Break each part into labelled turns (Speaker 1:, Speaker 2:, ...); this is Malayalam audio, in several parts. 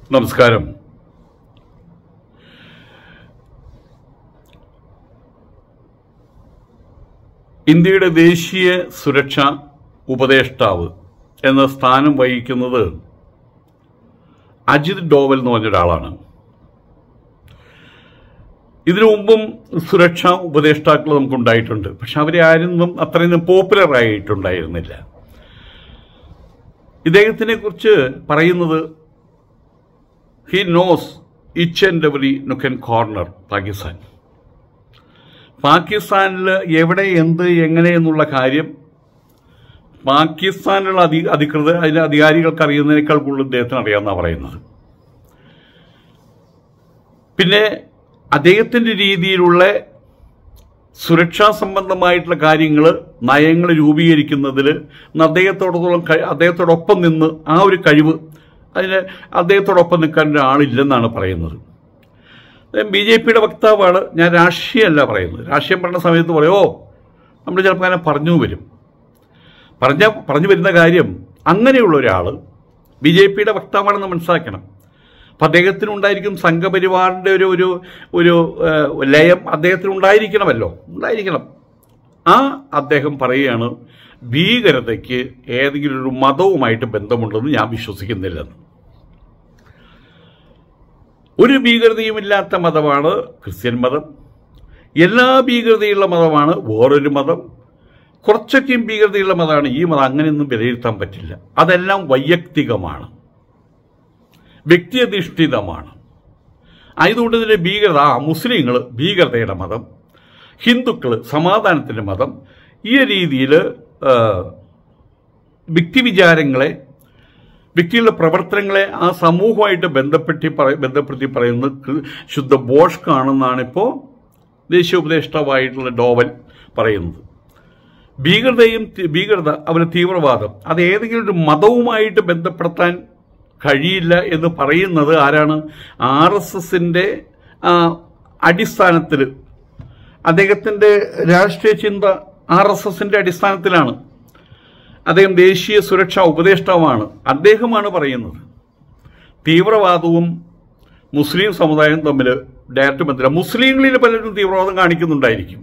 Speaker 1: നമസ്കാരം ഇന്ത്യയുടെ ദേശീയ സുരക്ഷാ ഉപദേഷ്ടാവ് എന്ന സ്ഥാനം വഹിക്കുന്നത് അജിത് ഡോവൽ എന്ന് പറഞ്ഞൊരാളാണ് ഇതിനു മുമ്പും സുരക്ഷാ ഉപദേഷ്ടാക്കൾ നമുക്കുണ്ടായിട്ടുണ്ട് പക്ഷെ അവരെ ആരും അത്രയൊന്നും പോപ്പുലർ ആയിട്ടുണ്ടായിരുന്നില്ല ഇദ്ദേഹത്തിനെ കുറിച്ച് പറയുന്നത് he knows each and every nook and corner Pakistan പാകിസ്ഥാനിൽ എവിടെ എന്ത് എങ്ങനെ എന്നുള്ള കാര്യം പാകിസ്ഥാനിലുള്ള അധി അധികൃതർ അതിന്റെ അധികാരികൾക്ക് അറിയുന്നതിനേക്കാൾ കൂടുതൽ ഇദ്ദേഹത്തിന് അറിയാമെന്നാണ് പറയുന്നത് പിന്നെ അദ്ദേഹത്തിന്റെ രീതിയിലുള്ള സുരക്ഷാ സംബന്ധമായിട്ടുള്ള കാര്യങ്ങൾ നയങ്ങൾ രൂപീകരിക്കുന്നതിൽ അദ്ദേഹത്തോടത്തോളം കഴി- അദ്ദേഹത്തോടൊപ്പം നിന്ന് ആ ഒരു കഴിവ് അതിന് അദ്ദേഹത്തോടൊപ്പം നിൽക്കാൻ ഒരാളില്ലെന്നാണ് പറയുന്നത് ബി ജെ പിയുടെ വക്താവാണ് ഞാൻ രാഷ്ട്രീയമല്ല പറയുന്നത് രാഷ്ട്രീയം പറഞ്ഞ സമയത്ത് പറയോ നമ്മൾ ചിലപ്പോൾ അങ്ങനെ പറഞ്ഞു വരും പറഞ്ഞ പറഞ്ഞു വരുന്ന കാര്യം അങ്ങനെയുള്ള ഒരാൾ ബി ജെ പിയുടെ വക്താവാണെന്ന് മനസ്സിലാക്കണം അപ്പം അദ്ദേഹത്തിനുണ്ടായിരിക്കും സംഘപരിവാറിൻ്റെ ഒരു ഒരു ഒരു ഏഹ്, ലയം അദ്ദേഹത്തിനുണ്ടായിരിക്കണമല്ലോ ഉണ്ടായിരിക്കണം ആ അദ്ദേഹം പറയുകയാണ് ഭീകരതയ്ക്ക് ഏതെങ്കിലും ഒരു മതവുമായിട്ട് ബന്ധമുണ്ടെന്ന് ഞാൻ വിശ്വസിക്കുന്നില്ലെന്ന് ഒരു ഭീകരതയുമില്ലാത്ത മതമാണ് ക്രിസ്ത്യൻ മതം എല്ലാ ഭീകരതയുള്ള മതമാണ് വേറൊരു മതം കുറച്ചൊക്കെയും ഭീകരതയുള്ള മതമാണ് ഈ മതം അങ്ങനെയൊന്നും വിലയിരുത്താൻ പറ്റില്ല അതെല്ലാം വൈയക്തികമാണ് വ്യക്തിയധിഷ്ഠിതമാണ് ആയതുകൊണ്ട് തന്നെ ഭീകരത ആ മുസ്ലിങ്ങൾ ഭീകരതയുടെ മതം ഹിന്ദുക്കൾ സമാധാനത്തിൻ്റെ മതം ഈ രീതിയിൽ വ്യക്തിവിചാരങ്ങളെ വ്യക്തികളുടെ പ്രവർത്തനങ്ങളെ ആ സമൂഹമായിട്ട് ബന്ധപ്പെട്ടി പറ ബന്ധപ്പെടുത്തി പറയുന്നത് കൃ- ശുദ്ധ ബോഷ്കാണെന്നാണ് ഇപ്പോൾ ദേശീയ ഉപദേഷ്ടാവായിട്ടുള്ള ഡോവൽ പറയുന്നത് ഭീകരതയും തി- ഭീകരത അവരെ തീവ്രവാദം അത് ഏതെങ്കിലും ഒരു മതവുമായിട്ട് ബന്ധപ്പെടുത്താൻ കഴിയില്ല എന്ന് പറയുന്നത് ആരാണ് ആർ എസ് എസിന്റെ അടിസ്ഥാനത്തിൽ അദ്ദേഹത്തിന്റെ രാഷ്ട്രീയ ചിന്ത ആർ എസ് എസിന്റെ അടിസ്ഥാനത്തിലാണ് അദ്ദേഹം ദേശീയ സുരക്ഷാ ഉപദേഷ്ടാവാണ് അദ്ദേഹമാണ് പറയുന്നത് തീവ്രവാദവും മുസ്ലിം സമുദായവും തമ്മിൽ ഡയറക്റ്റ് ബന്ധമില്ല മുസ്ലിങ്ങളിൽ പലരും തീവ്രവാദം കാണിക്കുന്നുണ്ടായിരിക്കും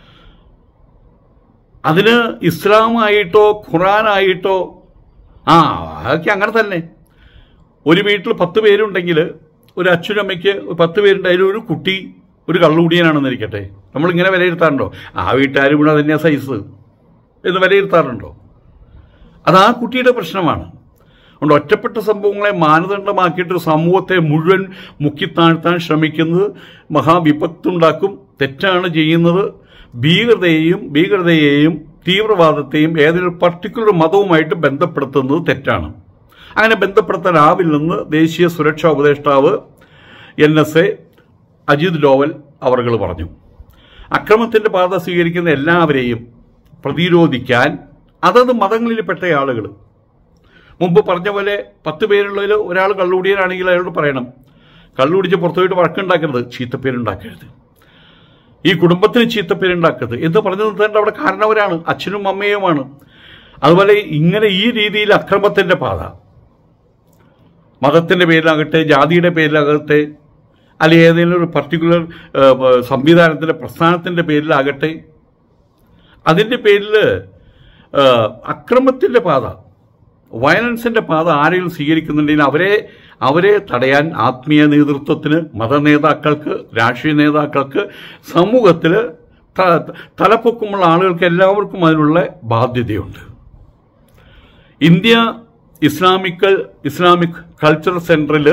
Speaker 1: അതിന് ഇസ്ലാമായിട്ടോ ഖുറാനായിട്ടോ ആ അതൊക്കെ അങ്ങനെ തന്നെ ഒരു വീട്ടിൽ പത്ത് പേരുണ്ടെങ്കിൽ ഒരു അച്ഛനും അമ്മയ്ക്ക് പത്ത് പേരുണ്ട് അതിൽ ഒരു കുട്ടി ഒരു കള്ളുകുടിയനാണെന്നിരിക്കട്ടെ നമ്മളിങ്ങനെ വിലയിരുത്താറുണ്ടോ ആ വീട്ടുകാരും കൂടെ തന്നെയാ സൈസ് എന്ന് വിലയിരുത്താറുണ്ടോ അത് ആ കുട്ടിയുടെ പ്രശ്നമാണ് അതുകൊണ്ട് ഒറ്റപ്പെട്ട സംഭവങ്ങളെ മാനദണ്ഡമാക്കിയിട്ട് ഒരു സമൂഹത്തെ മുഴുവൻ മുക്കിത്താഴ്ത്താൻ ശ്രമിക്കുന്നത് മഹാവിപത്തുണ്ടാക്കും തെറ്റാണ് ചെയ്യുന്നത് ഭീകരതയെയും ഭീകരതയെയും തീവ്രവാദത്തെയും ഏതൊരു പർട്ടിക്കുലർ മതവുമായിട്ട് ബന്ധപ്പെടുത്തുന്നത് തെറ്റാണ് അങ്ങനെ ബന്ധപ്പെടുത്താനാവില്ലെന്ന് ദേശീയ സുരക്ഷാ ഉപദേഷ്ടാവ് N S A Ajit Doval അവർകൾ പറഞ്ഞു അക്രമത്തിന്റെ പാത സ്വീകരിക്കുന്ന എല്ലാവരെയും പ്രതിരോധിക്കാൻ അതത് മതങ്ങളിൽപ്പെട്ട ആളുകൾ മുമ്പ് പറഞ്ഞ പോലെ പത്ത് പേരുള്ളതിൽ ഒരാൾ കള്ളുകുടിയനാണെങ്കിൽ അയാളോട് പറയണം കള്ളുകുടിച്ച് പുറത്തുപോയിട്ട് വഴക്കുണ്ടാക്കരുത് ചീത്തപ്പേരുണ്ടാക്കരുത് ഈ കുടുംബത്തിന് ചീത്തപ്പേരുണ്ടാക്കരുത് എന്ന് പറഞ്ഞു നിർത്തേണ്ട അവിടെ കാരണവരാണ് അച്ഛനും അമ്മയുമാണ് അതുപോലെ ഇങ്ങനെ ഈ രീതിയിൽ അക്രമത്തിന്റെ പാത മതത്തിന്റെ പേരിലാകട്ടെ ജാതിയുടെ പേരിലാകട്ടെ അല്ലെങ്കിൽ ഏതെങ്കിലും ഒരു പർട്ടിക്കുലർ സംവിധാനത്തിന്റെ പ്രസ്ഥാനത്തിന്റെ പേരിലാകട്ടെ അതിന്റെ പേരിൽ അക്രമത്തിന്റെ പാത വയലൻസിന്റെ പാത ആരെങ്കിലും സ്വീകരിക്കുന്നുണ്ടെങ്കിൽ അവരെ അവരെ തടയാൻ ആത്മീയ നേതൃത്വത്തിന് മത നേതാക്കൾക്ക് രാഷ്ട്രീയ നേതാക്കൾക്ക് സമൂഹത്തിൽ തലപ്പൊക്കമുള്ള ആളുകൾക്ക് എല്ലാവർക്കും അതിനുള്ള ബാധ്യതയുണ്ട് ഇന്ത്യ ഇസ്ലാമിക്കൽ ഇസ്ലാമിക് കൾച്ചറൽ സെന്ററിൽ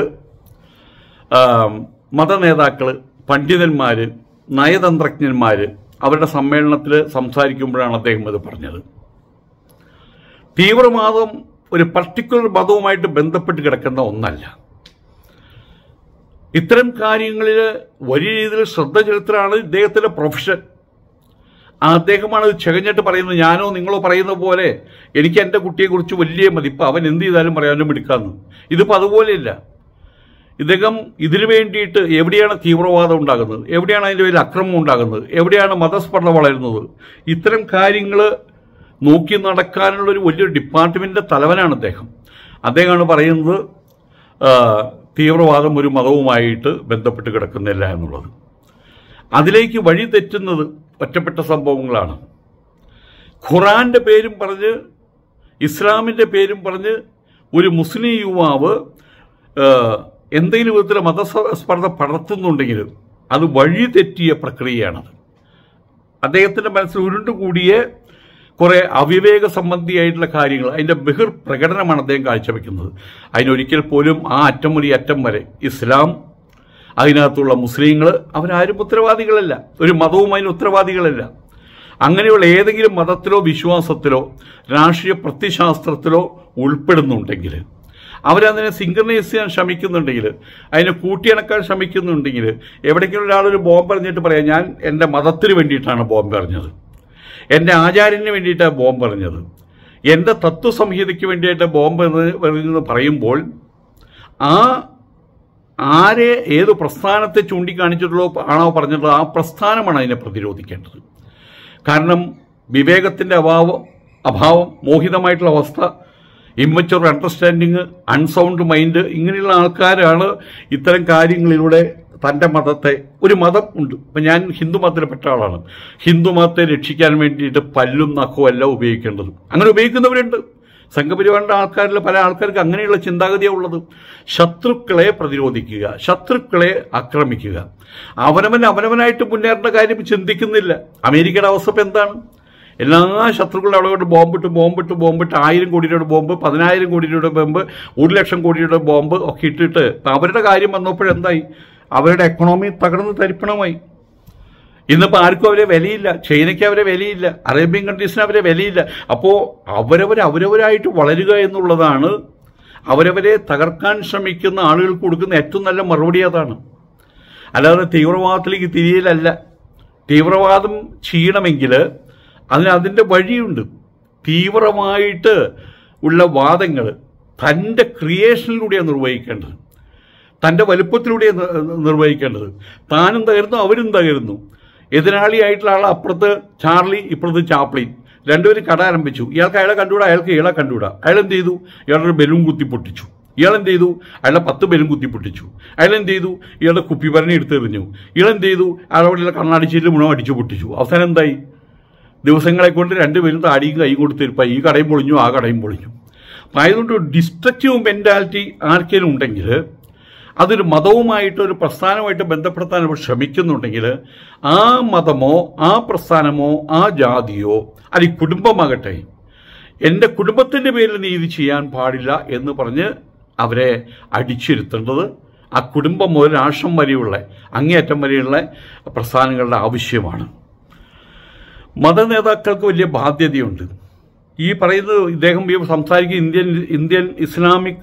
Speaker 1: മത നേതാക്കൾ പണ്ഡിതന്മാർ നയതന്ത്രജ്ഞന്മാർ അവരുടെ സമ്മേളനത്തിൽ സംസാരിക്കുമ്പോഴാണ് അദ്ദേഹം ഇത് പറഞ്ഞത് തീവ്രവാദം ഒരു പർട്ടിക്കുലർ മതവുമായിട്ട് ബന്ധപ്പെട്ട് കിടക്കുന്ന ഒന്നല്ല ഇത്തരം കാര്യങ്ങളിൽ വലിയ രീതിയിൽ ശ്രദ്ധ ചെലുത്തലാണ് ഇദ്ദേഹത്തിന്റെ പ്രൊഫഷൻ അദ്ദേഹമാണ് ഇത് ചെകഞ്ഞിട്ട് പറയുന്നത് ഞാനോ നിങ്ങളോ പറയുന്ന പോലെ എനിക്ക് എൻ്റെ കുട്ടിയെക്കുറിച്ച് വലിയ മതിപ്പ് അവൻ എന്ത് ചെയ്താലും പറയാനും എടുക്കാമെന്ന് ഇതിപ്പോൾ അതുപോലെയില്ല ഇദ്ദേഹം ഇതിനു വേണ്ടിയിട്ട് എവിടെയാണ് തീവ്രവാദം ഉണ്ടാകുന്നത് എവിടെയാണ് അതിൻ്റെ പേരിൽ അക്രമം ഉണ്ടാകുന്നത് എവിടെയാണ് മതസ്പർദ്ധ വളരുന്നത് ഇത്തരം കാര്യങ്ങൾ നോക്കി നടക്കാനുള്ള ഒരു വലിയൊരു ഡിപ്പാർട്ട്മെന്റിന്റെ തലവനാണ് അദ്ദേഹം അദ്ദേഹമാണ് പറയുന്നത് ആ, തീവ്രവാദം ഒരു മതവുമായിട്ട് ബന്ധപ്പെട്ട് കിടക്കുന്നില്ല എന്നുള്ളത് അതിലേക്ക് വഴി തെറ്റുന്നത് ഒറ്റപ്പെട്ട സംഭവങ്ങളാണ് ഖുറാന്റെ പേരും പറഞ്ഞ് ഇസ്ലാമിന്റെ പേരും പറഞ്ഞ് ഒരു മുസ്ലിം യുവാവ് ഏഹ്, എന്തെങ്കിലും വിധത്തിലെ മതസ്പർദ്ധ പടർത്തുന്നുണ്ടെങ്കിൽ അത് വഴി തെറ്റിയ പ്രക്രിയയാണത് അദ്ദേഹത്തിന്റെ മനസ്സിൽ ഉരുണ്ടുകൂടിയ കുറെ അവിവേക സംബന്ധിയായിട്ടുള്ള കാര്യങ്ങൾ അതിന്റെ ബഹിർ പ്രകടനമാണ് അദ്ദേഹം കാഴ്ചവെക്കുന്നത് അതിനൊരിക്കൽ പോലും ആ അറ്റം മുതൽ ഈ അറ്റം വരെ ഇസ്ലാം അതിനകത്തുള്ള മുസ്ലിങ്ങൾ അവരാരും ഉത്തരവാദികളല്ല ഒരു മതവും അതിന് ഉത്തരവാദികളല്ല അങ്ങനെയുള്ള ഏതെങ്കിലും മതത്തിലോ വിശ്വാസത്തിലോ രാഷ്ട്രീയ പ്രത്യശാസ്ത്രത്തിലോ ഉൾപ്പെടുന്നുണ്ടെങ്കിൽ അവരതിനെ സിംഗർണൈസ് ചെയ്യാൻ ശ്രമിക്കുന്നുണ്ടെങ്കിൽ അതിനെ കൂട്ടിയിണക്കാൻ ശ്രമിക്കുന്നുണ്ടെങ്കിൽ എവിടെയെങ്കിലും ഒരാളൊരു ബോംബ് എറിഞ്ഞിട്ട് പറയാം ഞാൻ എൻ്റെ മതത്തിന് വേണ്ടിയിട്ടാണ് ബോംബ് എറിഞ്ഞത് എൻ്റെ ആചാര്യന് വേണ്ടിയിട്ടാണ് ബോംബ് എറിഞ്ഞത് എൻ്റെ തത്വസംഹിതയ്ക്ക് വേണ്ടിയിട്ട് ബോംബ് എറി- എറിഞ്ഞെന്ന് പറയുമ്പോൾ ആ ആരെ ഏത് പ്രസ്ഥാനത്തെ ചൂണ്ടിക്കാണിച്ചിട്ടുള്ളോ ആണോ പറഞ്ഞിട്ടുള്ളോ ആ പ്രസ്ഥാനമാണ് അതിനെ പ്രതിരോധിക്കേണ്ടത് കാരണം വിവേകത്തിൻ്റെ അഭാവം അഭാവം മോഹിതമായിട്ടുള്ള അവസ്ഥ ഇമ്മച്ചുവർ അണ്ടർസ്റ്റാൻഡിങ് അൺസൗണ്ട് മൈൻഡ് ഇങ്ങനെയുള്ള ആൾക്കാരാണ് ഇത്തരം കാര്യങ്ങളിലൂടെ തൻ്റെ മതത്തെ ഒരു മതം ഉണ്ട് ഇപ്പം ഞാൻ ഹിന്ദു മതത്തിൽപ്പെട്ട ആളാണ് ഹിന്ദു മതത്തെ രക്ഷിക്കാൻ വേണ്ടിയിട്ട് പല്ലും നഖവും അല്ല ഉപയോഗിക്കേണ്ടത് അങ്ങനെ ഉപയോഗിക്കുന്നവരുണ്ട് സംഘപരിവാറിന്റെ ആൾക്കാരിൽ പല ആൾക്കാർക്ക് അങ്ങനെയുള്ള ചിന്താഗതിയാണ് ഉള്ളത് ശത്രുക്കളെ പ്രതിരോധിക്കുക ശത്രുക്കളെ ആക്രമിക്കുക അവനവൻ അവനവനായിട്ട് മുന്നേറേണ്ട കാര്യം ചിന്തിക്കുന്നില്ല അമേരിക്കയുടെ അവസ്ഥ ഇപ്പം എന്താണ് എല്ലാ ശത്രുക്കളുടെ അവിടെ കൊണ്ട് ബോംബിട്ട് ബോംബിട്ട് ബോംബിട്ട് ആയിരം കോടി രൂപയുടെ ബോംബ് പതിനായിരം കോടി രൂപയുടെ ബോംബ് ഒരു ലക്ഷം കോടിയുടെ ബോംബ് ഒക്കെ ഇട്ടിട്ട് ഇപ്പം അവരുടെ കാര്യം വന്നപ്പോഴെന്തായി അവരുടെ എക്കണോമി തകർന്ന് തരിപ്പണമായി ഇന്നിപ്പോൾ ആർക്കും അവരെ വിലയില്ല ചൈനയ്ക്ക് അവരെ വിലയില്ല അറേബ്യൻ കൺട്രീസിന് അവരെ വിലയില്ല അപ്പോൾ അവരവർ അവരവരായിട്ട് വളരുക എന്നുള്ളതാണ് അവരവരെ തകർക്കാൻ ശ്രമിക്കുന്ന ആളുകൾക്ക് കൊടുക്കുന്ന ഏറ്റവും നല്ല മറുപടി അതാണ് അല്ലാതെ തീവ്രവാദത്തിലേക്ക് തിരിയലല്ല തീവ്രവാദം ചെയ്യണമെങ്കിൽ അതിന് അതിൻ്റെ വഴിയുണ്ട് തീവ്രമായിട്ട് ഉള്ള വാദങ്ങൾ തൻ്റെ ക്രിയേഷനിലൂടെയാണ് നിർവഹിക്കേണ്ടത് തൻ്റെ വലുപ്പത്തിലൂടെയാണ് നി- നിർവഹിക്കേണ്ടത് താനും തകരുന്നു അവരും തകരുന്നു എതിരാളിയായിട്ടുള്ള ആൾ അപ്പുറത്ത് ചാർലി ഇപ്പുറത്ത് ചാപ്ലിൻ രണ്ടുപേരും കട ആരംഭിച്ചു ഇയാൾക്ക് അയാളെ കണ്ടുകൂടാ അയാൾക്ക് ഇയാളെ കണ്ടുകൂടാ അയാൾ എന്ത് ചെയ്തു ഇയാളൊരു ബലൂൺ കുത്തി പൊട്ടിച്ചു ഇയാൾ എന്ത് ചെയ്തു അയാളെ പത്ത് ബലൂൺ കുത്തി പൊട്ടിച്ചു അയാൾ എന്ത് ചെയ്തു ഇയാളുടെ കുപ്പിഭരണി എടുത്തെറിഞ്ഞു ഇയാൾ എന്ത് ചെയ്തു അയാളുടെ കണ്ണാടി ചീരിൽ മുഴുവൻ അടിച്ചു പൊട്ടിച്ചു അവസാനം എന്തായി ദിവസങ്ങളെ കൊണ്ട് രണ്ടുപേരും താടിയും കൈ കൊടുത്തിരിപ്പായി ഈ കടയും പൊളിഞ്ഞു ആ കടയും പൊളിഞ്ഞു അപ്പം ആയതുകൊണ്ട് ഡിസ്ട്രക്റ്റീവ് മെൻറ്റാലിറ്റി ആർക്കെങ്കിലും ഉണ്ടെങ്കിൽ അതൊരു മതവുമായിട്ട് ഒരു പ്രസ്ഥാനമായിട്ട് ബന്ധപ്പെടുത്താൻ അവർ ശ്രമിക്കുന്നുണ്ടെങ്കിൽ ആ മതമോ ആ പ്രസ്ഥാനമോ ആ ജാതിയോ അല്ലെങ്കിൽ കുടുംബമാകട്ടെ എൻ്റെ കുടുംബത്തിൻ്റെ പേരിൽ നീ ഇത് ചെയ്യാൻ പാടില്ല എന്ന് പറഞ്ഞ് അവരെ അടിച്ചിരുത്തേണ്ടത് ആ കുടുംബം മുതൽ രാഷ്ട്രം വരെയുള്ള അങ്ങേയറ്റം വരെയുള്ള പ്രസ്ഥാനങ്ങളുടെ ആവശ്യമാണ് മതനേതാക്കൾക്ക് വലിയ ബാധ്യതയുണ്ട് ഈ പറയുന്നത് ഇദ്ദേഹം ഈ സംസാരിക്കുന്ന ഇന്ത്യൻ ഇന്ത്യൻ ഇസ്ലാമിക്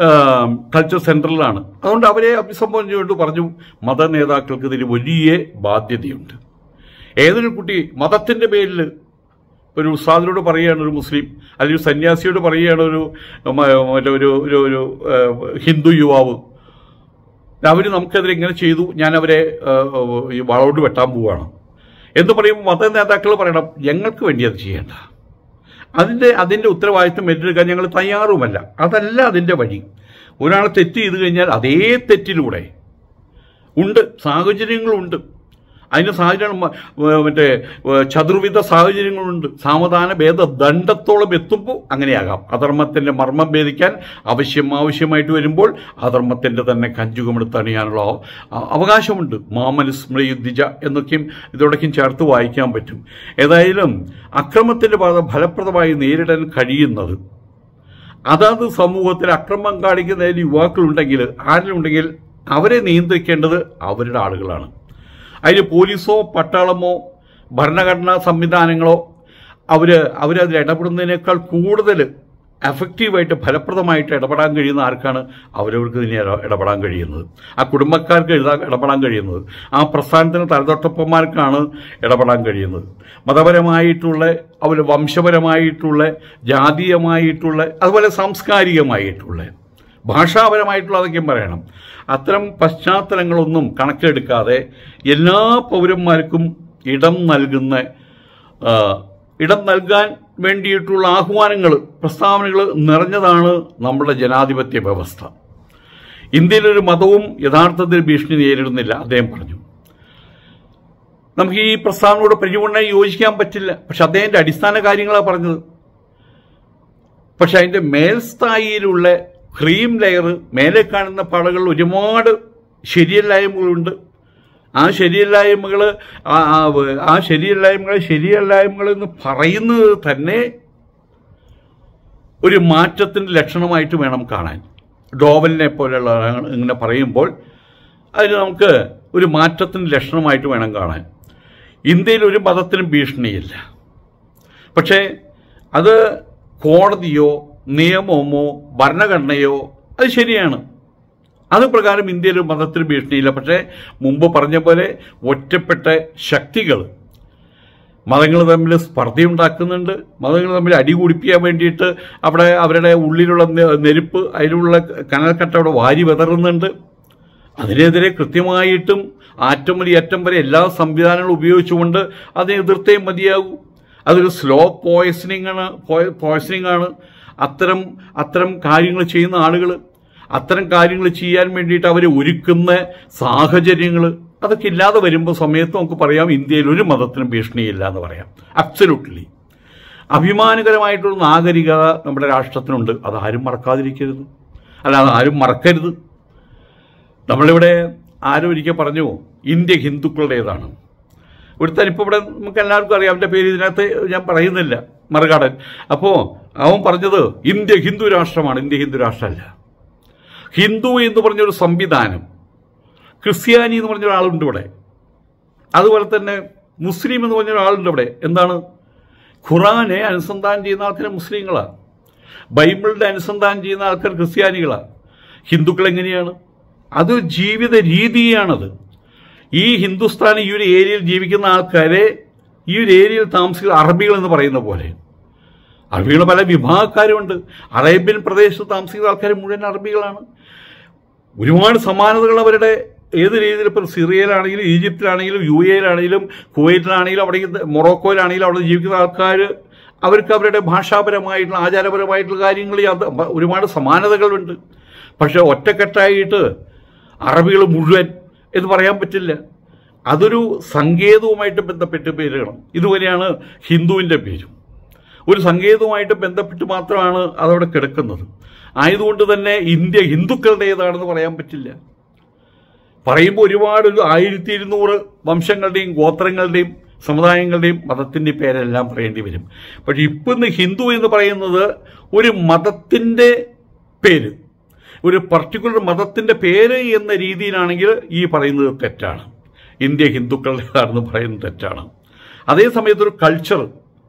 Speaker 1: കൾച്ചർ സെന്ററിലാണ് അതുകൊണ്ട് അവരെ അഭിസംബോധന ചെയ്തുകൊണ്ട് പറഞ്ഞു മതനേതാക്കൾക്ക് ഇതിന് വലിയ ബാധ്യതയുണ്ട് ഏതൊരു കുട്ടി മതത്തിന്റെ പേരിൽ ഒരു ഉസ്താദിനോട് പറയുകയാണ് ഒരു മുസ്ലിം അല്ലെങ്കിൽ ഒരു സന്യാസിയോട് പറയുകയാണ് ഒരു മ- മറ്റേ ഒരു ഒരു ഒരു ഏഹ്, ഹിന്ദു യുവാവ് അവർ നമുക്കെതിരെ ഇങ്ങനെ ചെയ്തു ഞാൻ അവരെ ഏഹ്, ഈ വളോട് വെട്ടാൻ പോവുകയാണ് എന്ന് പറയുമ്പോൾ മത നേതാക്കൾ പറയണം ഞങ്ങൾക്ക് വേണ്ടി അത് ചെയ്യേണ്ട അതിൻ്റെ അതിൻ്റെ ഉത്തരവാദിത്വം ഏറ്റെടുക്കാൻ ഞങ്ങൾ തയ്യാറുമല്ല അതല്ല അതിൻ്റെ വഴി ഒരാൾ തെറ്റ് ചെയ്തു കഴിഞ്ഞാൽ അതേ തെറ്റിലൂടെ ഉണ്ട് സാഹചര്യങ്ങളുണ്ട് അതിന് സാഹചര്യം മ- ഏഹ് മറ്റേ ഏഹ് ചതുർവിധ സാഹചര്യങ്ങളുണ്ട് സാവധാന ഭേദ ദണ്ഡത്തോളം എത്തുമ്പോൾ അങ്ങനെയാകാം അധർമ്മത്തിന്റെ മർമ്മം ഭേദിക്കാൻ ആവശ്യം ആവശ്യമായിട്ട് വരുമ്പോൾ അധർമ്മത്തിന്റെ തന്നെ കഞ്ചുകമെടുത്ത് അണിയാനുള്ള അ- അവകാശമുണ്ട് മാമനുസ്മൃയുദ്ധിജ എന്നൊക്കെയും ഇതോടൊക്കെയും ചേർത്ത് വായിക്കാൻ പറ്റും ഏതായാലും അക്രമത്തിന്റെ പാത ഫലപ്രദമായി നേരിടാൻ കഴിയുന്നത് അതാത് സമൂഹത്തിൽ അക്രമം കാണിക്കുന്ന യുവാക്കളുണ്ടെങ്കിൽ ആരിലുണ്ടെങ്കിൽ അവരെ നിയന്ത്രിക്കേണ്ടത് അവരുടെ ആളുകളാണ് അതിന് പോലീസോ പട്ടാളമോ ഭരണഘടനാ സംവിധാനങ്ങളോ അവർ അവരതിൽ ഇടപെടുന്നതിനേക്കാൾ കൂടുതൽ എഫക്റ്റീവായിട്ട് ഫലപ്രദമായിട്ട് ഇടപെടാൻ കഴിയുന്ന ആർക്കാണ് അവരവർക്ക് ഇതിനെ ഇട- ഇടപെടാൻ കഴിയുന്നത് ആ കുടുംബക്കാർക്ക് എഴുതാൻ ഇടപെടാൻ കഴിയുന്നത് ആ പ്രസ്ഥാനത്തിന് തലതൊട്ടപ്പന്മാർക്കാണ് ഇടപെടാൻ കഴിയുന്നത് മതപരമായിട്ടുള്ള അതുപോലെ വംശപരമായിട്ടുള്ള ജാതീയമായിട്ടുള്ള അതുപോലെ സാംസ്കാരികമായിട്ടുള്ള ഭാഷാപരമായിട്ടുള്ള അതൊക്കെയും പറയണം അത്തരം പശ്ചാത്തലങ്ങളൊന്നും കണക്കിലെടുക്കാതെ എല്ലാ പൗരന്മാർക്കും ഇടം നൽകുന്ന ആ, ഇടം നൽകാൻ വേണ്ടിയിട്ടുള്ള ആഹ്വാനങ്ങൾ പ്രസ്താവനകൾ നിറഞ്ഞതാണ് നമ്മുടെ ജനാധിപത്യ വ്യവസ്ഥ ഇന്ത്യയിലൊരു മതവും യഥാർത്ഥത്തിൽ ഭീഷണി നേരിടുന്നില്ല അദ്ദേഹം പറഞ്ഞു നമുക്ക് ഈ പ്രസ്താവനയോട് പരിപൂർണ്ണമായി യോജിക്കാൻ പറ്റില്ല പക്ഷെ അദ്ദേഹത്തിന്റെ അടിസ്ഥാന കാര്യങ്ങളാണ് പറഞ്ഞത് പക്ഷെ അതിന്റെ മേൽസ്ഥായിയിലുള്ള ക്രീം ലെയർ മേലെ കാണുന്ന പാടകളിൽ ഒരുപാട് ശരിയല്ലായ്മകളുണ്ട് ആ ശരിയല്ലായ്മകൾ ആ ശരിയല്ലായ്മകൾ ശരിയല്ലായ്മകൾ എന്ന് പറയുന്നത് തന്നെ ഒരു മാറ്റത്തിന്റെ ലക്ഷണമായിട്ട് വേണം കാണാൻ ഡോവലിനെ പോലെയുള്ള ആളുകൾ ഇങ്ങനെ പറയുമ്പോൾ അതിന് നമുക്ക് ഒരു മാറ്റത്തിന്റെ ലക്ഷണമായിട്ട് വേണം കാണാൻ ഇന്ത്യയിൽ ഒരു മതത്തിനും ഭീഷണിയില്ല പക്ഷേ അത് കോടതിയോ നിയമമോ ഭരണഘടനയോ അത് ശരിയാണ് അത് പ്രകാരം ഇന്ത്യയിൽ ഒരു മതത്തിന് ഭീഷണിയില്ല പക്ഷേ മുമ്പ് പറഞ്ഞ പോലെ ഒറ്റപ്പെട്ട ശക്തികൾ മതങ്ങൾ തമ്മിൽ സ്പർദ്ധയുണ്ടാക്കുന്നുണ്ട് മതങ്ങൾ തമ്മിൽ അടി കുടിപ്പിക്കാൻ വേണ്ടിയിട്ട് അവിടെ അവരുടെ ഉള്ളിലുള്ള നെ- നെരുപ്പ് അതിലുള്ള കനൽക്കട്ട അവിടെ വാരി വിതറുന്നുണ്ട് അതിനെതിരെ കൃത്യമായിട്ടും ആറ്റം മുതൽ അറ്റം വരെ എല്ലാ സംവിധാനങ്ങളും ഉപയോഗിച്ചുകൊണ്ട് അതിനെ എതിർത്തേ മതിയാകൂ അതൊരു സ്ലോ പോയ്സണിങ് ആണ് പോയ്സണിങ് ആണ് അത്തരം അത്തരം കാര്യങ്ങൾ ചെയ്യുന്ന ആളുകൾ അത്തരം കാര്യങ്ങൾ ചെയ്യാൻ വേണ്ടിയിട്ട് അവരെ ഒരുക്കുന്ന സാഹചര്യങ്ങൾ അതൊക്കെ ഇല്ലാതെ വരുമ്പോൾ സമയത്ത് നമുക്ക് പറയാം ഇന്ത്യയിൽ ഒരു മതത്തിനും ഭീഷണിയില്ല എന്ന് പറയാം അബ്സല്യൂട്ട്ലി അഭിമാനകരമായിട്ടുള്ള നാഗരികത നമ്മുടെ രാഷ്ട്രത്തിനുണ്ട് അത് ആരും മറക്കാതിരിക്കരുത് അല്ലാതെ ആരും മറക്കരുത് നമ്മളിവിടെ ആരും ഒരിക്കൽ പറഞ്ഞു ഇന്ത്യ ഹിന്ദുക്കളുടേതാണ് ഇവിടുത്തെ ഇപ്പോൾ ഇവിടെ നമുക്ക് എല്ലാവർക്കും അറിയാം അവൻ്റെ പേര് ഇതിനകത്ത് ഞാൻ പറയുന്നില്ല മറുകാടൻ അപ്പോൾ അവൻ പറഞ്ഞത് ഇന്ത്യ ഹിന്ദു രാഷ്ട്രമാണ് ഇന്ത്യ ഹിന്ദു രാഷ്ട്രമല്ല ഹിന്ദു എന്ന് പറഞ്ഞൊരു സംവിധാനം ക്രിസ്ത്യാനി എന്ന് പറഞ്ഞ ഒരാളുണ്ട് ഇവിടെ അതുപോലെ തന്നെ മുസ്ലിം എന്ന് പറഞ്ഞ ഒരാളുണ്ട് ഇവിടെ എന്താണ് ഖുറാനെ അനുസന്ധാനം ചെയ്യുന്ന ആൾക്കാർ മുസ്ലിങ്ങളാണ് ബൈബിളിന്റെ അനുസന്ധാനം ചെയ്യുന്ന ആൾക്കാർ ക്രിസ്ത്യാനികളാണ് ഹിന്ദുക്കൾ എങ്ങനെയാണ് അത് ജീവിത രീതിയാണത് ഈ ഹിന്ദുസ്ഥാൻ ഈ ഒരു ഏരിയയിൽ ജീവിക്കുന്ന ആൾക്കാരെ ഈ ഒരു ഏരിയയിൽ താമസിക്കുന്ന അറബികൾ എന്ന് പറയുന്ന പോലെ അറബികൾ പല വിഭാഗക്കാരുമുണ്ട് അറേബ്യൻ പ്രദേശത്ത് താമസിക്കുന്ന ആൾക്കാർ മുഴുവൻ അറബികളാണ് ഒരുപാട് സമാനതകൾ അവരുടെ ഏത് രീതിയിൽ ഇപ്പം സിറിയയിലാണെങ്കിലും ഈജിപ്തിലാണെങ്കിലും യു എയിലാണെങ്കിലും കുവൈറ്റിലാണെങ്കിലും അവിടെ ഇത് മൊറോക്കോയിലാണെങ്കിലും അവിടെ ജീവിക്കുന്ന ആൾക്കാർ അവർക്ക് അവരുടെ ഭാഷാപരമായിട്ടുള്ള ആചാരപരമായിട്ടുള്ള കാര്യങ്ങളിൽ അത് ഒരുപാട് സമാനതകളുണ്ട് പക്ഷെ ഒറ്റക്കെട്ടായിട്ട് അറബികൾ മുഴുവൻ എന്ന് പറയാൻ പറ്റില്ല അതൊരു സങ്കേതവുമായിട്ട് ബന്ധപ്പെട്ട് പേരുകണം ഇതുവരെയാണ് ഹിന്ദുവിൻ്റെ പേരും ഒരു സങ്കേതവുമായിട്ട് ബന്ധപ്പെട്ട് മാത്രമാണ് അതവിടെ കിടക്കുന്നത് ആയതുകൊണ്ട് തന്നെ ഇന്ത്യ ഹിന്ദുക്കളുടേതാണെന്ന് പറയാൻ പറ്റില്ല പറയുമ്പോൾ ഒരുപാട് ഒരു ആയിരത്തി ഇരുന്നൂറ് വംശങ്ങളുടെയും ഗോത്രങ്ങളുടെയും സമുദായങ്ങളുടെയും മതത്തിൻ്റെ പേരെല്ലാം പറയേണ്ടി വരും പക്ഷെ ഇപ്പം ഇന്ന് ഹിന്ദു എന്ന് പറയുന്നത് ഒരു മതത്തിൻ്റെ പേര് ഒരു പർട്ടിക്കുലർ മതത്തിൻ്റെ പേര് എന്ന രീതിയിലാണെങ്കിൽ ഈ പറയുന്നത് തെറ്റാണ് ഇന്ത്യ ഹിന്ദുക്കളുടേതാണെന്ന് പറയുന്നത് തെറ്റാണ് അതേ സമയത്ത് ഒരു കൾച്ചർ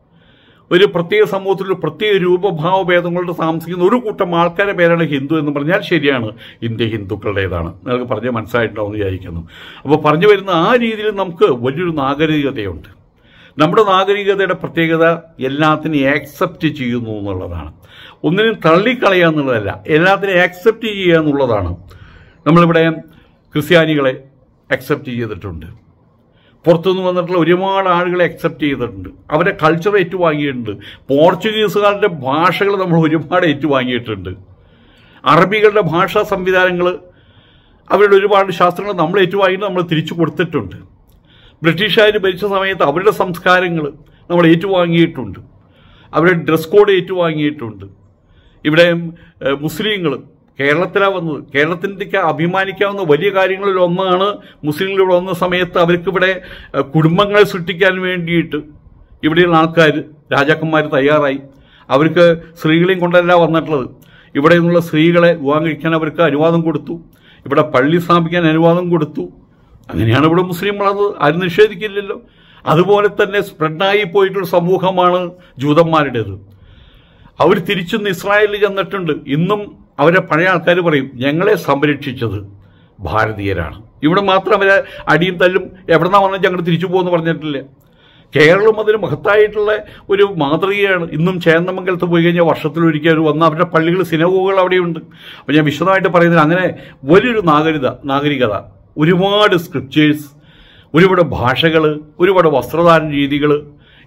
Speaker 1: ഒരു പ്രത്യേക സമൂഹത്തിൽ ഒരു പ്രത്യേക രൂപഭാവഭേദങ്ങളുടെ താമസിക്കുന്ന ഒരു കൂട്ടം ആൾക്കാരുടെ പേരാണ് ഹിന്ദു എന്ന് പറഞ്ഞാൽ ശരിയാണ് ഇന്ത്യ ഹിന്ദുക്കളുടേതാണ് നിങ്ങൾക്ക് പറഞ്ഞ് മനസ്സിലായിട്ടുണ്ടാവും വിചാരിക്കുന്നു അപ്പോൾ പറഞ്ഞു വരുന്ന ആ രീതിയിൽ നമുക്ക് വലിയൊരു നാഗരികതയുണ്ട് നമ്മുടെ നാഗരികതയുടെ പ്രത്യേകത എല്ലാത്തിനെയും ആക്സെപ്റ്റ് ചെയ്യുന്നു എന്നുള്ളതാണ് ഒന്നിനും തള്ളിക്കളയുക എന്നുള്ളതല്ല എല്ലാത്തിനെയും ആക്സെപ്റ്റ് ചെയ്യുക എന്നുള്ളതാണ് നമ്മളിവിടെ ക്രിസ്ത്യാനികളെ അക്സെപ്റ്റ് ചെയ്തിട്ടുണ്ട് പുറത്തുനിന്ന് വന്നിട്ടുള്ള ഒരുപാട് ആളുകളെ അക്സെപ്റ്റ് ചെയ്തിട്ടുണ്ട് അവരെ കൾച്ചർ ഏറ്റുവാങ്ങിയിട്ടുണ്ട് പോർച്ചുഗീസുകാരുടെ ഭാഷകൾ നമ്മൾ ഒരുപാട് ഏറ്റുവാങ്ങിയിട്ടുണ്ട് അറബികളുടെ ഭാഷാ സംവിധാനങ്ങൾ അവരുടെ ഒരുപാട് ശാസ്ത്രങ്ങൾ നമ്മൾ ഏറ്റുവാങ്ങിയിട്ട് നമ്മൾ തിരിച്ചു കൊടുത്തിട്ടുണ്ട് ബ്രിട്ടീഷുകാർ ഭരിച്ച സമയത്ത് അവരുടെ സംസ്കാരങ്ങൾ നമ്മൾ ഏറ്റുവാങ്ങിയിട്ടുണ്ട് അവരുടെ ഡ്രസ് കോഡ് ഏറ്റുവാങ്ങിയിട്ടുണ്ട് ഇവിടെ മുസ്ലിങ്ങൾ കേരളത്തിലാണ് വന്നത് കേരളത്തിൻ്റെ അഭിമാനിക്കാവുന്ന വലിയ കാര്യങ്ങളിൽ ഒന്നാണ് മുസ്ലിങ്ങൾ ഇവിടെ വന്ന സമയത്ത് അവർക്കിവിടെ ഏഹ്, കുടുംബങ്ങളെ സൃഷ്ടിക്കാൻ വേണ്ടിയിട്ട് ഇവിടെയുള്ള ആൾക്കാർ രാജാക്കന്മാർ തയ്യാറായി അവർക്ക് സ്ത്രീകളെയും കൊണ്ടല്ല വന്നിട്ടുള്ളത് ഇവിടെ നിന്നുള്ള സ്ത്രീകളെ വിവാഹം കഴിക്കാൻ അവർക്ക് അനുവാദം കൊടുത്തു ഇവിടെ പള്ളി സ്ഥാപിക്കാൻ അനുവാദം കൊടുത്തു അങ്ങനെയാണ് ഇവിടെ മുസ്ലിം വളർന്നത് ആരും നിഷേധിക്കില്ലല്ലോ അതുപോലെ തന്നെ സ്പ്രെഡായി പോയിട്ടുള്ള സമൂഹമാണ് ജൂതന്മാരുടേത് അവർ തിരിച്ചൊന്ന് ഇസ്രായേലിൽ ചെന്നിട്ടുണ്ട് ഇന്നും അവരെ പഴയ ആൾക്കാർ പറയും ഞങ്ങളെ സംരക്ഷിച്ചത് ഭാരതീയരാണ് ഇവിടെ മാത്രം അവരെ അടിയും തല്ലും എവിടെന്നാ വന്നാൽ ഞങ്ങൾ തിരിച്ചു പോകുമെന്ന് പറഞ്ഞിട്ടില്ല കേരളം അതിന് മഹത്തായിട്ടുള്ള ഒരു മാതൃകയാണ് ഇന്നും ചേന്നമംഗലത്ത് പോയി കഴിഞ്ഞാൽ വർഷത്തിലൊരിക്കൽ ഒരു വന്ന അവരുടെ പള്ളികൾ സിനഗോഗുകൾ അവിടെയുണ്ട് അപ്പോൾ ഞാൻ വിശദമായിട്ട് പറയുന്നത് അങ്ങനെ വലിയൊരു നാഗരികത നാഗരികത ഒരുപാട് സ്ക്രിപ്റ്റേഴ്സ് ഒരുപാട് ഭാഷകൾ ഒരുപാട് വസ്ത്രധാരണ രീതികൾ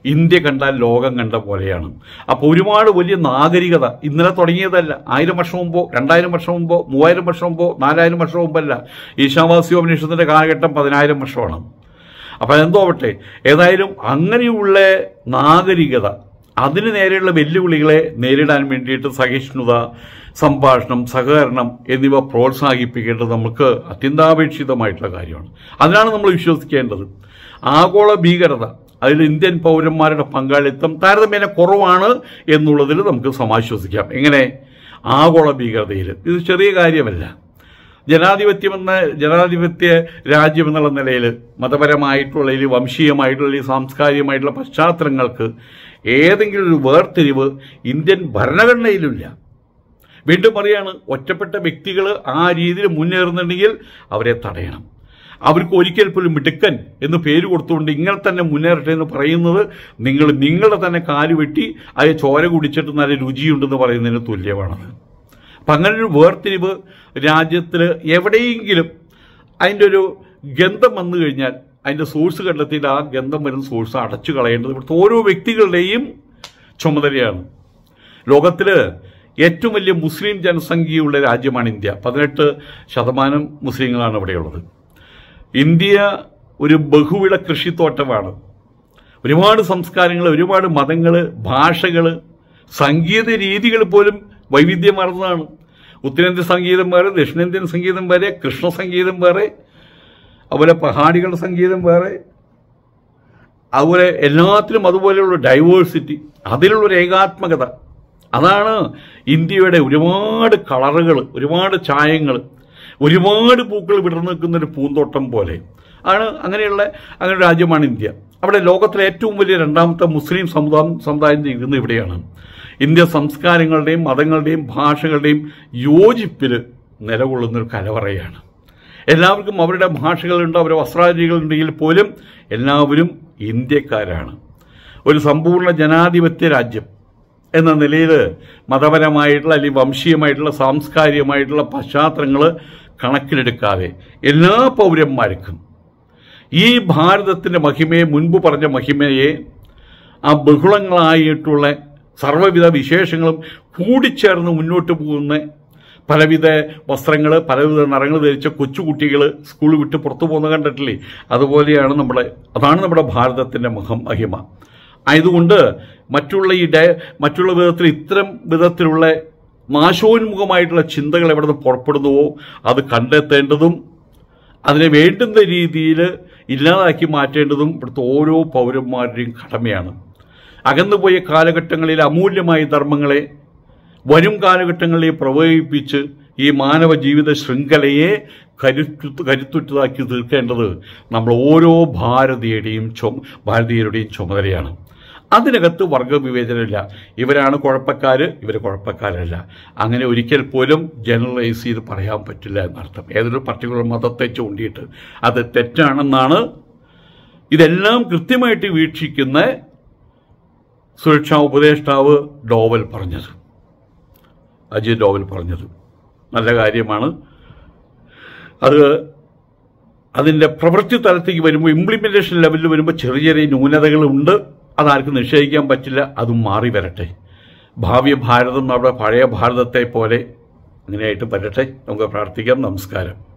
Speaker 1: ഇന്ത്യ കണ്ടാൽ ലോകം കണ്ട പോലെയാണ് അപ്പോൾ ഒരുപാട് വലിയ നാഗരികത ഇന്നലെ തുടങ്ങിയതല്ല ആയിരം വർഷം മുമ്പോ രണ്ടായിരം വർഷം മുമ്പോ മൂവായിരം വർഷം മുമ്പോ നാലായിരം വർഷം മുമ്പല്ല ഈശാവാസ്യോപനിഷത്തിന്റെ കാലഘട്ടം പതിനായിരം വർഷമാണ് അപ്പം എന്തോവട്ടെ ഏതായാലും അങ്ങനെയുള്ള നാഗരികത അതിന് നേരെയുള്ള വെല്ലുവിളികളെ നേരിടാൻ വേണ്ടിയിട്ട് സഹിഷ്ണുത സംഭാഷണം സഹകരണം എന്നിവ പ്രോത്സാഹിപ്പിക്കേണ്ടത് നമുക്ക് അത്യന്താപേക്ഷിതമായിട്ടുള്ള കാര്യമാണ് അതിനാണ് നമ്മൾ വിശ്വസിക്കേണ്ടത് ആഗോള ഭീകരത അതിൽ ഇന്ത്യൻ പൗരന്മാരുടെ പങ്കാളിത്തം താരതമ്യേന കുറവാണ് എന്നുള്ളതിൽ നമുക്ക് സമാശ്വസിക്കാം എങ്ങനെ ആഗോള ഭീകരതയിൽ ഇത് ചെറിയ കാര്യമല്ല ജനാധിപത്യമെന്ന ജനാധിപത്യ രാജ്യം എന്നുള്ള നിലയിൽ മതപരമായിട്ടുള്ള അല്ലെങ്കിൽ വംശീയമായിട്ടുള്ള അല്ലെങ്കിൽ സാംസ്കാരികമായിട്ടുള്ള പശ്ചാത്തലങ്ങൾക്ക് ഏതെങ്കിലും ഒരു വേർതിരിവ് ഇന്ത്യൻ ഭരണഘടനയിലില്ല വീണ്ടും പറയാണ് ഒറ്റപ്പെട്ട വ്യക്തികൾ ആ രീതിയിൽ മുന്നേറുന്നുണ്ടെങ്കിൽ അവരെ തടയണം അവർക്ക് ഒരിക്കൽ പോലും മിടുക്കൻ എന്ന് പേര് കൊടുത്തുകൊണ്ട് ഇങ്ങനെ തന്നെ മുന്നേറട്ടെ എന്ന് പറയുന്നത് നിങ്ങൾ നിങ്ങളുടെ തന്നെ കാല് വെട്ടി അത് ചോര കുടിച്ചിട്ട് നല്ല രുചിയുണ്ടെന്ന് പറയുന്നതിന് തുല്യമാണത് അപ്പം അങ്ങനെ ഒരു വേർതിരിവ് രാജ്യത്തിൽ എവിടെയെങ്കിലും അതിൻ്റെ ഒരു ഗന്ധം വന്നു കഴിഞ്ഞാൽ അതിൻ്റെ സോഴ്സ് കണ്ടെത്തിയിട്ട് ആ ഗന്ധം വരുന്ന സോഴ്സ് അടച്ചു കളയേണ്ടത് ഇവിടുത്തെ ഓരോ വ്യക്തികളുടെയും ചുമതലയാണ് ലോകത്തിൽ ഏറ്റവും വലിയ മുസ്ലിം ജനസംഖ്യയുള്ള രാജ്യമാണ് ഇന്ത്യ പതിനെട്ട് ശതമാനം മുസ്ലിങ്ങളാണ് ഇവിടെയുള്ളത് ഇന്ത്യ ഒരു ബഹുവിള കൃഷിത്തോട്ടമാണ് ഒരുപാട് സംസ്കാരങ്ങൾ ഒരുപാട് മതങ്ങൾ ഭാഷകൾ സംഗീത രീതികൾ പോലും വൈവിധ്യമാർന്നതാണ് ഉത്തരേന്ത്യൻ സംഗീതം വേറെ ദക്ഷിണേന്ത്യൻ സംഗീതം വേറെ കൃഷ്ണ സംഗീതം വേറെ അതുപോലെ പഹാടികളുടെ സംഗീതം വേറെ അതുപോലെ എല്ലാത്തിലും അതുപോലെയുള്ള ഡൈവേഴ്സിറ്റി അതിലുള്ള ഒരു ഏകാത്മകത അതാണ് ഇന്ത്യയുടെ ഒരുപാട് കളറുകൾ ഒരുപാട് ചായങ്ങൾ ഒരുപാട് പൂക്കൾ വിടർന്നു നിൽക്കുന്ന ഒരു പൂന്തോട്ടം പോലെ ആണ് അങ്ങനെയുള്ള അങ്ങനെ ഒരു രാജ്യമാണ് ഇന്ത്യ അവിടെ ലോകത്തിലെ ഏറ്റവും വലിയ രണ്ടാമത്തെ മുസ്ലിം സമുദായം സമുദായം ജീവിക്കുന്നത് ഇവിടെയാണ് ഇന്ത്യ സംസ്കാരങ്ങളുടെയും മതങ്ങളുടെയും ഭാഷകളുടെയും യോജിപ്പിൽ നിലകൊള്ളുന്ന ഒരു കലവറയാണ് എല്ലാവർക്കും അവരുടെ ഭാഷകളുണ്ട് അവരുടെ വസ്ത്രാരീതികളുണ്ടെങ്കിൽ പോലും എല്ലാവരും ഇന്ത്യക്കാരാണ് ഒരു സമ്പൂർണ്ണ ജനാധിപത്യ രാജ്യം എന്ന നിലയിൽ മതപരമായിട്ടുള്ള അല്ലെങ്കിൽ വംശീയമായിട്ടുള്ള സാംസ്കാരികമായിട്ടുള്ള പശ്ചാത്തലങ്ങൾ കണക്കിലെടുക്കാതെ എല്ലാ പൗരന്മാർക്കും ഈ ഭാരതത്തിൻ്റെ മഹിമയെ മുൻപ് പറഞ്ഞ മഹിമയെ ആ ബഹുളങ്ങളായിട്ടുള്ള സർവ്വവിധ വിശേഷങ്ങളും കൂടിച്ചേർന്ന് മുന്നോട്ട് പോകുന്ന പലവിധ വസ്ത്രങ്ങൾ പലവിധ നിറങ്ങൾ ധരിച്ച കൊച്ചുകുട്ടികൾ സ്കൂൾ വിട്ട് പുറത്തു പോകുന്ന കണ്ടിട്ടില്ലേ അതുപോലെയാണ് നമ്മുടെ അതാണ് നമ്മുടെ ഭാരതത്തിൻ്റെ മഹം മഹിമ ആയതുകൊണ്ട് മറ്റുള്ള ഈ ഡേ മറ്റുള്ള വിധത്തിൽ ഇത്തരം വിധത്തിലുള്ള നാശോന്മുഖമായിട്ടുള്ള ചിന്തകൾ എവിടെ നിന്ന് പുറപ്പെടുന്നുവോ അത് കണ്ടെത്തേണ്ടതും അതിനെ വേണ്ടുന്ന രീതിയിൽ ഇല്ലാതാക്കി മാറ്റേണ്ടതും ഇവിടുത്തെ ഓരോ പൗരന്മാരുടെയും കടമയാണ് അകന്നുപോയ കാലഘട്ടങ്ങളിൽ അമൂല്യമായ ധർമ്മങ്ങളെ വരും കാലഘട്ടങ്ങളിൽ പ്രവഹിപ്പിച്ച് ഈ മാനവ ജീവിത ശൃംഖലയെ കരുത്തു കരുത്തുറ്റതാക്കി തീർക്കേണ്ടത് നമ്മൾ ഓരോ ഭാരതീയരുടെയും ചുമ ഭാരതീയരുടെയും ചുമതലയാണ് അതിനകത്ത് വർഗവിവേചനമില്ല ഇവരാണ് കുഴപ്പക്കാർ ഇവർ കുഴപ്പക്കാരല്ല അങ്ങനെ ഒരിക്കൽ പോലും ജനറലൈസ് ചെയ്ത് പറയാൻ പറ്റില്ല എന്നർത്ഥം ഏതൊരു പർട്ടിക്കുലർ മതത്തെ ചൂണ്ടിയിട്ട് അത് തെറ്റാണെന്നാണ് ഇതെല്ലാം കൃത്യമായിട്ട് വീക്ഷിക്കുന്ന സുരക്ഷാ ഉപദേഷ്ടാവ് ഡോവൽ പറഞ്ഞത് അജിത് ഡോവൽ പറഞ്ഞത് നല്ല കാര്യമാണ് അത് അതിൻ്റെ പ്രവൃത്തി തലത്തേക്ക് വരുമ്പോൾ ഇംപ്ലിമെൻറ്റേഷൻ ലെവലിൽ വരുമ്പോൾ ചെറിയ ചെറിയ ന്യൂനതകളുണ്ട് അതാർക്കും നിഷേധിക്കാൻ പറ്റില്ല അതും മാറി വരട്ടെ ഭാവി ഭാരതം നമ്മുടെ പഴയ ഭാരതത്തെ പോലെ അങ്ങനെയായിട്ട് വരട്ടെ നമുക്ക് പ്രാർത്ഥിക്കാം നമസ്കാരം